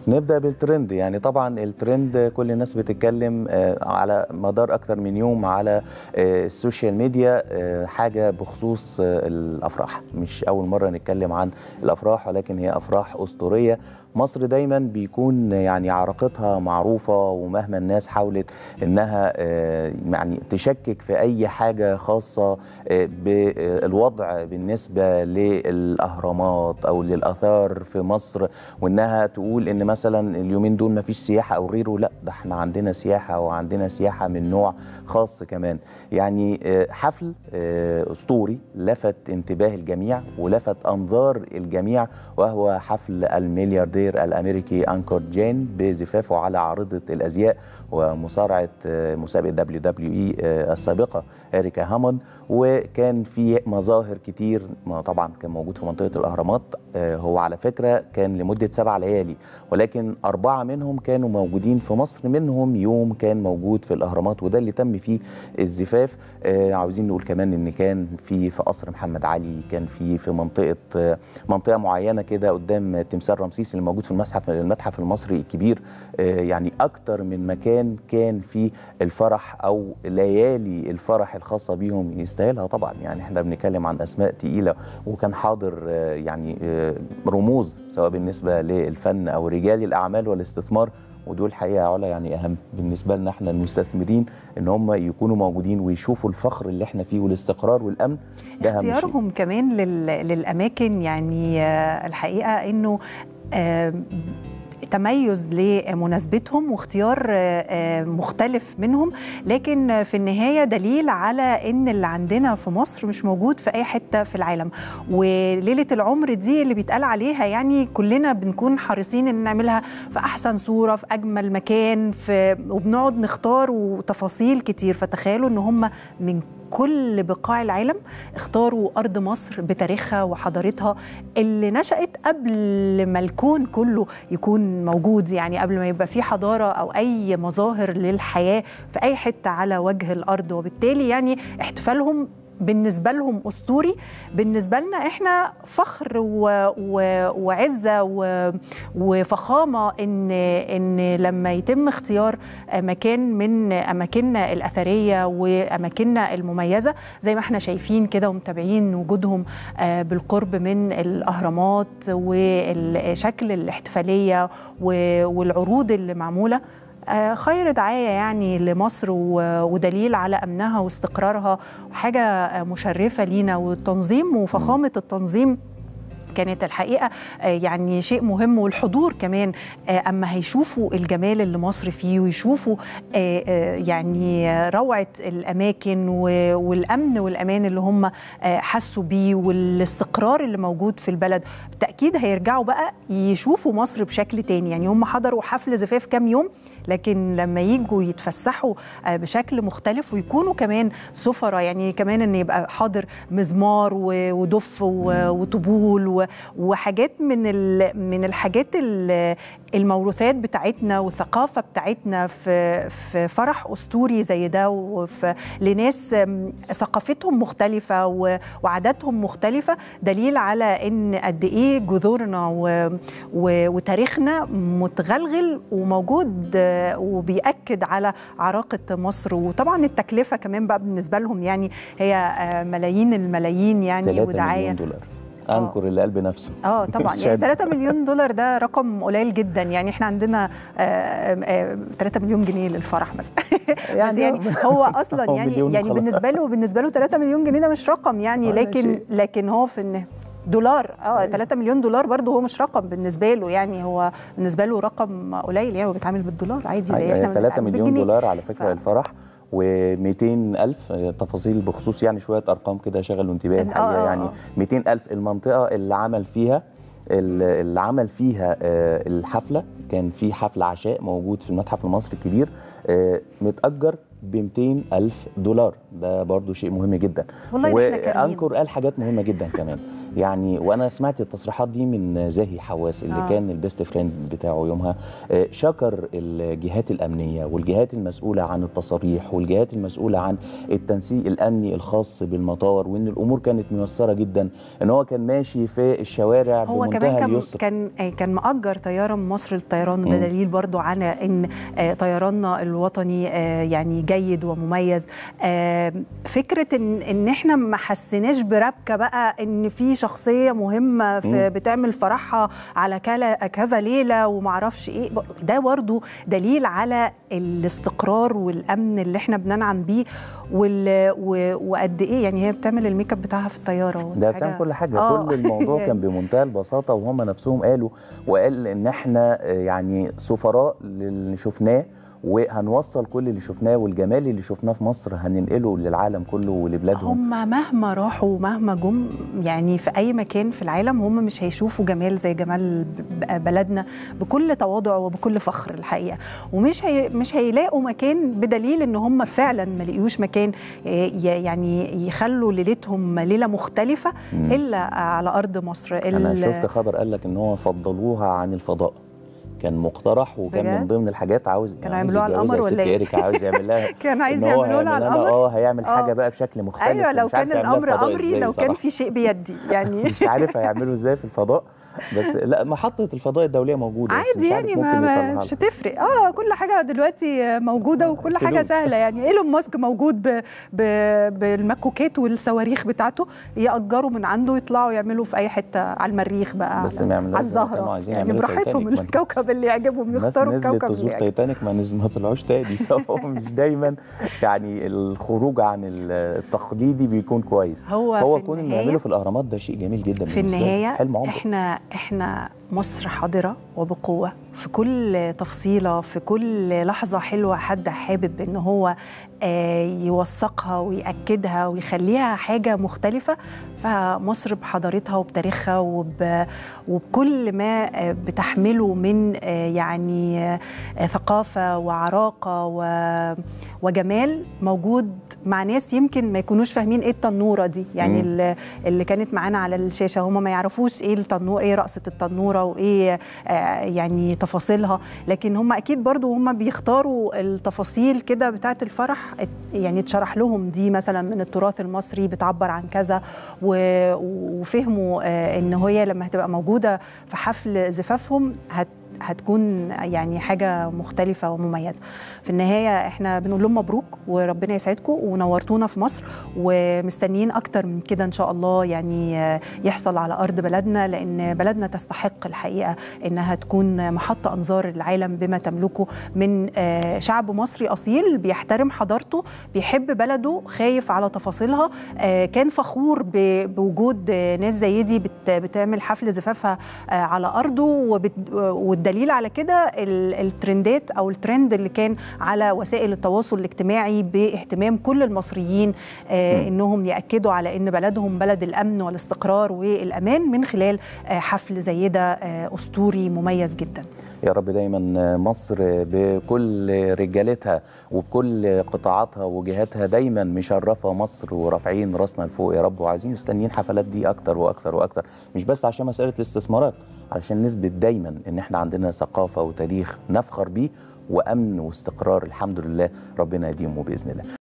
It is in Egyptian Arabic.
نبدا بالترند يعني طبعا الترند كل الناس بتتكلم آه، على مدار اكتر من يوم على آه، السوشيال ميديا آه، حاجه بخصوص آه، الافراح مش اول مره نتكلم عن الافراح ولكن هي افراح اسطوريه مصر دايما بيكون يعني عراقتها معروفه ومهما الناس حاولت انها آه، يعني تشكك في اي حاجه خاصه آه، بالوضع بالنسبه للاهرامات او للاثار في مصر وانها تقول ان مثلا اليومين دول ما فيش سياحه او غيره لا ده احنا عندنا سياحه وعندنا سياحه من نوع خاص كمان يعني آه، حفل آه، اسطوري لفت انتباه الجميع ولفت انظار الجميع وهو حفل الملياردير الامريكي انكور جين بزفافه على عارضه الازياء ومصارعه آه، مسابقه دبليو دبليو اي السابقه اريكا هامون وكان في مظاهر كتير ما طبعا كان موجود في منطقه الاهرامات آه، هو على فكره كان لمده سبع ليالي ولكن اربعه منهم كانوا موجودين في مصر منهم يوم كان موجود في الاهرامات وده اللي تم فيه الزفاف آه، عاوزين نقول كمان ان كان في في قصر محمد علي كان في في منطقه آه، منطقه معينه كده قدام تمثال رمسيس اللي موجود في المتحف المتحف المصري الكبير آه، يعني اكتر من مكان كان فيه الفرح او ليالي الفرح الخاصه بيهم يستاهلها طبعا يعني احنا بنتكلم عن اسماء تقيله وكان حاضر آه، يعني آه، رموز سواء بالنسبه للفن او رجال الاعمال والاستثمار ودول حقيقه يا علا يعني اهم بالنسبه لنا احنا المستثمرين ان هم يكونوا موجودين ويشوفوا الفخر اللي احنا فيه والاستقرار والامن ده اهم شيء اختيارهم كمان لل... للاماكن يعني آه، الحقيقه انه آه، تميز لمناسبتهم واختيار آه، آه، مختلف منهم لكن في النهايه دليل على ان اللي عندنا في مصر مش موجود في اي حته في العالم وليله العمر دي اللي بيتقال عليها يعني كلنا بنكون حريصين ان نعملها في احسن صوره في اجمل مكان في وبنقعد نختار وتفاصيل كتير فتخيلوا ان هم من كل بقاع العالم اختاروا ارض مصر بتاريخها وحضارتها اللي نشات قبل ما الكون كله يكون موجود يعني قبل ما يبقى في حضاره او اي مظاهر للحياه في اي حته على وجه الارض وبالتالي يعني احتفالهم بالنسبة لهم أسطوري بالنسبة لنا إحنا فخر و... و... وعزة و... وفخامة إن إن لما يتم اختيار مكان من أماكننا الأثرية وأماكننا المميزة زي ما إحنا شايفين كده ومتابعين وجودهم آه، بالقرب من الأهرامات وشكل الاحتفالية و- والعروض اللي معمولة آه، خير دعاية يعني لمصر و- ودليل على أمنها واستقرارها وحاجة آه، مشرفة لينا والتنظيم وفخامة التنظيم كانت الحقيقه آه، يعني شيء مهم والحضور كمان آه، اما هيشوفوا الجمال اللي مصر فيه ويشوفوا آه، آه، يعني آه، روعه الاماكن و- والامن والامان اللي هم آه، حسوا بيه والاستقرار اللي موجود في البلد بالتاكيد هيرجعوا بقى يشوفوا مصر بشكل تاني يعني هم حضروا حفل زفاف كام يوم لكن لما يجوا يتفسحوا آه، بشكل مختلف ويكونوا كمان سفرة يعني كمان ان يبقى حاضر مزمار و- ودف و- وطبول و- وحاجات من ال- من الحاجات ال- الموروثات بتاعتنا والثقافة بتاعتنا في في فرح أسطوري زي ده وفي لناس آم، ثقافتهم مختلفة و- وعاداتهم مختلفة دليل على ان قد ايه جذورنا و- و- وتاريخنا متغلغل وموجود آه، وبيأكد على عراقة مصر وطبعا التكلفة كمان بقى بالنسبة لهم يعني هي آه، ملايين الملايين يعني 3 ودعاية مليون دولار انكر اللي قلب نفسه اه طبعا يعني شاد. 3 مليون دولار ده رقم قليل جدا يعني احنا عندنا آه، آه، 3 مليون جنيه للفرح مثلا يعني, يعني هو اصلا هو يعني مليون يعني وخلاص. بالنسبه له بالنسبه له 3 مليون جنيه ده مش رقم يعني ولا لكن شيء. لكن هو في النهايه دولار اه 3 مليون دولار برضه هو مش رقم بالنسبه له يعني هو بالنسبه له رقم قليل يعني هو بيتعامل بالدولار عادي زي احنا 3 بنتعامل مليون بالجنيه. دولار على فكره ف- الفرح و200 ألف تفاصيل بخصوص يعني شوية أرقام كده شغلوا انتباهي آه، الحقيقة آه، يعني آه. 200 ألف المنطقة اللي عمل فيها اللي عمل فيها آه، الحفلة كان في حفل عشاء موجود في المتحف المصري الكبير آه، متأجر ب 200 ألف دولار ده برضو شيء مهم جدا والله إحنا كريمين. وأنكر قال حاجات مهمة جدا كمان يعني وانا سمعت التصريحات دي من زاهي حواس اللي آه. آه. كان البيست فريند بتاعه يومها آه، شكر الجهات الامنيه والجهات المسؤوله عن التصاريح والجهات المسؤوله عن التنسيق الامني الخاص بالمطار وان الامور كانت ميسره جدا ان هو كان ماشي في الشوارع هو كمان بمنتهى كان اليسر كان آه، كان مأجر طياره من مصر للطيران وده مم. دليل برضو على ان آه، طيراننا الوطني آه، يعني جيد ومميز آه، فكره ان ان احنا ما حسيناش بربكه بقى ان في شخصيه مهمه في مم. بتعمل فرحها على كلا- كذا ليله ومعرفش ايه ده برضو دليل على الاستقرار والامن اللي احنا بننعم بيه وال- و- وقد ايه يعني هي بتعمل الميك اب بتاعها في الطياره ده حاجة- كان كل حاجه آه. كل الموضوع كان بمنتهى البساطه وهم نفسهم قالوا وقال ان احنا آه، يعني سفراء للي شفناه وهنوصل كل اللي شفناه والجمال اللي شفناه في مصر هننقله للعالم كله ولبلادهم هم مهما راحوا ومهما جم يعني في اي مكان في العالم هم مش هيشوفوا جمال زي جمال ب- بلدنا بكل تواضع وبكل فخر الحقيقه ومش هي مش هيلاقوا مكان بدليل ان هم فعلا ما لقيوش مكان ي- يعني يخلوا ليلتهم ليله مختلفه مم. الا على ارض مصر انا ال- شفت خبر قال لك ان هو فضلوها عن الفضاء كان مقترح وكان بجد؟ من ضمن الحاجات عاوز كانوا عايز يعملوها على يتجوزها القمر ست ولا إيه؟ إيريكا عاوز يعمل لها كان عايز إن هو يعملوا لها على هيعمل لها- القمر اه هيعمل آه. حاجه بقى بشكل مختلف ايوه لو ومش عارف كان يعملوها في الامر الفضاء امري إزاي لو كان بصراحة. في شيء بيدي يعني مش عارف هيعملوا ازاي في الفضاء بس لا محطه الفضاء الدوليه موجوده بس عادي مش عارف يعني ممكن ما, ما يطلعها مش لها. هتفرق اه كل حاجه دلوقتي موجوده آه، وكل حاجه فلوس. سهله يعني ايلون ماسك موجود ب ب بالمكوكات والصواريخ بتاعته ياجروا من عنده يطلعوا يعملوا في اي حته على المريخ بقى بس على, ما يعملوش على زي ما كانوا الزهره عايزين يعني يعملوا براحتهم تايتانيك. ما الكوكب اللي يعجبهم الناس يختاروا نزلت الكوكب اللي تزور يعجبهم تايتانيك ما نزل ما طلعوش تاني فهو مش دايما يعني الخروج عن التقليدي بيكون كويس هو, هو في كون انه النهاية- يعمله في الاهرامات ده شيء جميل جدا في بالنسبة لي. النهايه حلم عمره احنا احنا مصر حاضره وبقوه في كل تفصيله في كل لحظه حلوه حد حابب ان هو آه، يوثقها ويأكدها ويخليها حاجه مختلفه فمصر بحضارتها وبتاريخها وب وبكل ما آه، بتحمله من آه، يعني آه، ثقافه وعراقه و- وجمال موجود مع ناس يمكن ما يكونوش فاهمين ايه التنوره دي يعني مم. ال- اللي كانت معانا على الشاشه هم ما يعرفوش ايه التنور ايه رقصه التنوره وايه آه، يعني تفاصيلها لكن هم اكيد برضو هم بيختاروا التفاصيل كده بتاعه الفرح ات- يعني اتشرح لهم دي مثلا من التراث المصري بتعبر عن كذا و- وفهموا آه، ان هي لما هتبقى موجوده في حفل زفافهم هت هتكون يعني حاجة مختلفة ومميزة في النهاية احنا بنقول لهم مبروك وربنا يسعدكم ونورتونا في مصر ومستنيين أكتر من كده إن شاء الله يعني آه، يحصل على أرض بلدنا لأن بلدنا تستحق الحقيقة إنها تكون محط أنظار العالم بما تملكه من آه، شعب مصري أصيل بيحترم حضارته بيحب بلده خايف على تفاصيلها آه، كان فخور ب- بوجود آه، ناس زي دي بت- بتعمل حفل زفافها آه، على ارضه وبت- والدليل على كده ال- الترندات او الترند اللي كان على وسائل التواصل الاجتماعي باهتمام كل المصريين آه، مم. انهم ياكدوا على ان بلدهم بلد الامن والاستقرار والامان من خلال آه، حفل زي ده آه، اسطوري مميز جدا يا رب دايما مصر بكل رجالتها وبكل قطاعاتها وجهاتها دايما مشرفه مصر ورافعين راسنا لفوق يا رب وعايزين مستنيين حفلات دي اكتر واكتر واكتر مش بس عشان مساله الاستثمارات علشان نثبت دايما ان احنا عندنا ثقافه وتاريخ نفخر بيه وامن واستقرار الحمد لله ربنا يديمه باذن الله